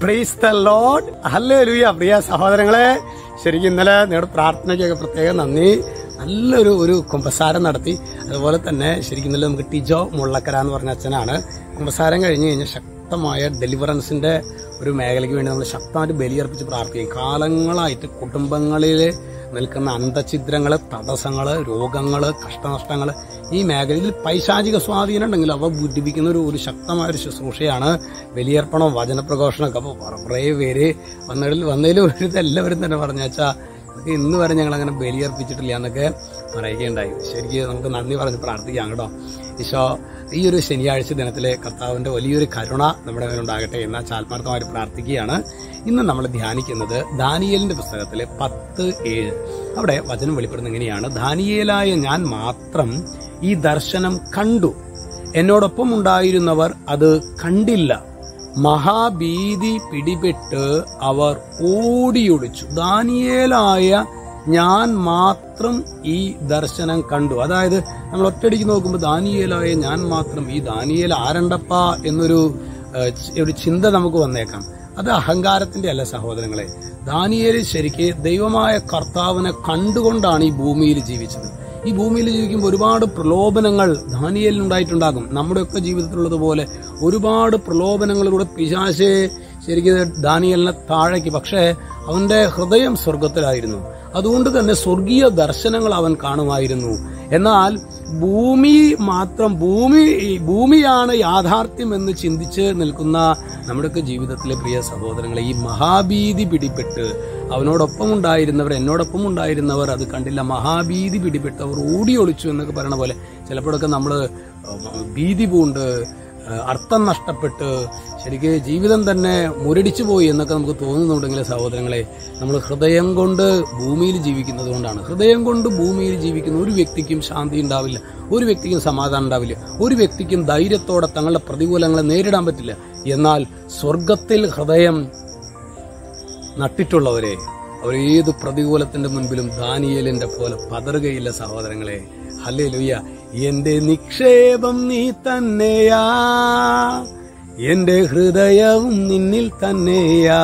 price the lord hallelujah പ്രിയ സഹോദരങ്ങളെ ശരിക്കും ഇന്നലെ നിങ്ങളുടെ പ്രാർത്ഥനയ്ക്കൊക്കെ പ്രത്യേകം നന്ദി നല്ലൊരു ഒരു കുമ്പസാരം നടത്തി അതുപോലെ തന്നെ ശരിക്കും ഇന്നലെ നമുക്ക് ടിജോ മുള്ളക്കര എന്ന് പറഞ്ഞ അച്ഛനാണ് കുമ്പസാരം കഴിഞ്ഞ് കഴിഞ്ഞാൽ ശക്തമായ ഡെലിവറൻസിന്റെ ഒരു മേഖലയ്ക്ക് വേണ്ടി നമ്മൾ ശക്തമായിട്ട് ബലിയർപ്പിച്ച് പ്രാർത്ഥിക്കും കാലങ്ങളായിട്ട് കുടുംബങ്ങളിൽ നിൽക്കുന്ന അന്തഛിദ്രങ്ങള് തടസ്സങ്ങള് രോഗങ്ങള് കഷ്ടനഷ്ടങ്ങള് ഈ മേഖലയിൽ പൈശാചിക സ്വാധീനം ഉണ്ടെങ്കിൽ അവ ബുദ്ധിപ്പിക്കുന്ന ഒരു ഒരു ശക്തമായ ഒരു ശുശ്രൂഷയാണ് ബലിയർപ്പണം വചനപ്രഘോഷണമൊക്കെ അപ്പോൾ കുറേ പേര് വന്നതിൽ വന്നതിൽ ഒരു എല്ലാവരും തന്നെ പറഞ്ഞാച്ചാ നമുക്ക് ഇന്ന് വരെ ഞങ്ങൾ അങ്ങനെ ബലിയർപ്പിച്ചിട്ടില്ല എന്നൊക്കെ പറയുകയുണ്ടായി ശരിക്കും നമുക്ക് നന്ദി പറഞ്ഞ് പ്രാർത്ഥിക്കാം കേട്ടോ ഈശോ ഈ ഒരു ശനിയാഴ്ച ദിനത്തിലെ കർത്താവിന്റെ വലിയൊരു കരുണ നമ്മുടെ മേലുണ്ടാകട്ടെ എന്ന ആത്മാർത്ഥമായിട്ട് പ്രാർത്ഥിക്കുകയാണ് ഇന്ന് നമ്മൾ ധ്യാനിക്കുന്നത് ദാനിയേലിന്റെ പുസ്തകത്തിലെ പത്ത് ഏഴ് അവിടെ വചനം വെളിപ്പെടുന്ന എങ്ങനെയാണ് ദാനിയേലായ ഞാൻ മാത്രം ഈ ദർശനം കണ്ടു എന്നോടൊപ്പം ഉണ്ടായിരുന്നവർ അത് കണ്ടില്ല മഹാഭീതി പിടിപെട്ട് അവർ ഓടിയൊളിച്ചു ദാനിയേലായ ഞാൻ മാത്രം ഈ ദർശനം കണ്ടു അതായത് നമ്മൾ ഒറ്റയടിക്ക് നോക്കുമ്പോൾ ദാനിയേലായ ഞാൻ മാത്രം ഈ ദാനിയേൽ ആരണ്ടപ്പ എന്നൊരു ഏഹ്, ചി- ഒരു ചിന്ത നമുക്ക് വന്നേക്കാം അത് അഹങ്കാരത്തിന്റെ അല്ല സഹോദരങ്ങളെ ദാനിയേൽ ശരിക്ക് ദൈവമായ കർത്താവിനെ കണ്ടുകൊണ്ടാണ് ഈ ഭൂമിയിൽ ജീവിച്ചത് ഈ ഭൂമിയിൽ ജീവിക്കുമ്പോൾ ഒരുപാട് പ്രലോഭനങ്ങൾ ദാനിയേലിന് ഉണ്ടായിട്ടുണ്ടാകും നമ്മുടെയൊക്കെ ജീവിതത്തിലുള്ളതുപോലെ ഒരുപാട് പ്രലോഭനങ്ങളിലൂടെ പിശാശെ ശരിക്കും ദാനിയലിനെ താഴേക്ക് പക്ഷേ അവന്റെ ഹൃദയം സ്വർഗത്തിലായിരുന്നു അതുകൊണ്ട് തന്നെ സ്വർഗീയ ദർശനങ്ങൾ അവൻ കാണുമായിരുന്നു എന്നാൽ ഭൂമി മാത്രം ഭൂമി ഭൂമിയാണ് യാഥാർത്ഥ്യം എന്ന് ചിന്തിച്ച് നിൽക്കുന്ന നമ്മുടെയൊക്കെ ജീവിതത്തിലെ പ്രിയ സഹോദരങ്ങളെ ഈ മഹാഭീതി പിടിപെട്ട് അവനോടൊപ്പം ഉണ്ടായിരുന്നവർ എന്നോടൊപ്പം ഉണ്ടായിരുന്നവർ അത് കണ്ടില്ല മഹാഭീതി പിടിപെട്ട് അവർ ഓടി ഒളിച്ചു എന്നൊക്കെ പറയണ പോലെ ചിലപ്പോഴൊക്കെ നമ്മൾ ഭീതി പൂണ്ട് ഏഹ് അർത്ഥം നഷ്ടപ്പെട്ട് ശരിക്ക് ജീവിതം തന്നെ മുരടിച്ചു പോയി എന്നൊക്കെ നമുക്ക് തോന്നുന്നുണ്ടെങ്കിൽ സഹോദരങ്ങളെ നമ്മൾ ഹൃദയം കൊണ്ട് ഭൂമിയിൽ ജീവിക്കുന്നത് കൊണ്ടാണ് ഹൃദയം കൊണ്ട് ഭൂമിയിൽ ജീവിക്കുന്ന ഒരു വ്യക്തിക്കും ശാന്തി ഉണ്ടാവില്ല ഒരു വ്യക്തിക്കും സമാധാനം ഉണ്ടാവില്ല ഒരു വ്യക്തിക്കും ധൈര്യത്തോടെ തങ്ങളുടെ പ്രതികൂലങ്ങളെ നേരിടാൻ പറ്റില്ല എന്നാൽ സ്വർഗത്തിൽ ഹൃദയം നട്ടിട്ടുള്ളവരെ അവർ ഏത് പ്രതികൂലത്തിന്റെ മുൻപിലും ദാനിയേലിന്റെ പോലെ പതറുകയില്ല സഹോദരങ്ങളെ ഹല്ലേ ലുയ്യ എന്റെ നിക്ഷേപം നീ തന്നെയാ എന്റെ ഹൃദയവും നിന്നിൽ തന്നെയാ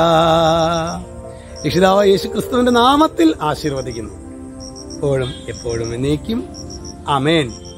രക്ഷിതാവ് യേശു ക്രിസ്തുവിന്റെ നാമത്തിൽ ആശീർവദിക്കുന്നു എപ്പോഴും എപ്പോഴും എന്നേക്കും അമേൻ